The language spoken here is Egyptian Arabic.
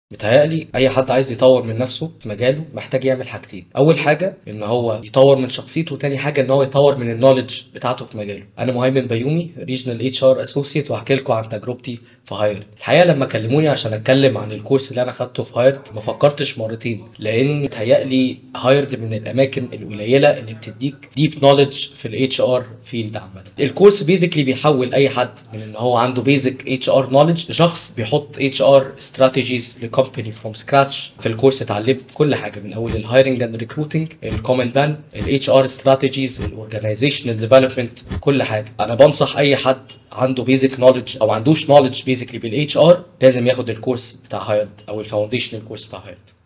متهيألي أي حد عايز يطور من نفسه في مجاله محتاج يعمل حاجتين، أول حاجة إن هو يطور من شخصيته، وتاني حاجة إن هو يطور من النولج بتاعته في مجاله. أنا مهيمن بيومي ريجنال اتش ار اسوسيت وهحكي لكم عن تجربتي في هايرد. الحقيقة لما كلموني عشان أتكلم عن الكورس اللي أنا خدته في هايرد ما فكرتش مرتين لأن متهيألي هايرد من الأماكن القليلة اللي بتديك ديب نولج في الاتش ار فيلد عامة. الكورس بيزيكلي بيحول أي حد من إن هو عنده بيزك اتش ار نولج لشخص بيحط اتش ار استراتيجيز لكومباني فروم سكراتش في الكورس اتعلمت كل حاجه من اول الهايرنج اند ريكروتنج الكومن بان الاتش ار استراتيجيز الاورجنايزيشنال ديفلوبمنت كل حاجه انا بنصح اي حد عنده بيزك نولج او ما عندوش نولج بيزيكلي بالاتش ار لازم ياخد الكورس بتاع هايرد او الفاونديشنال كورس بتاع هايرد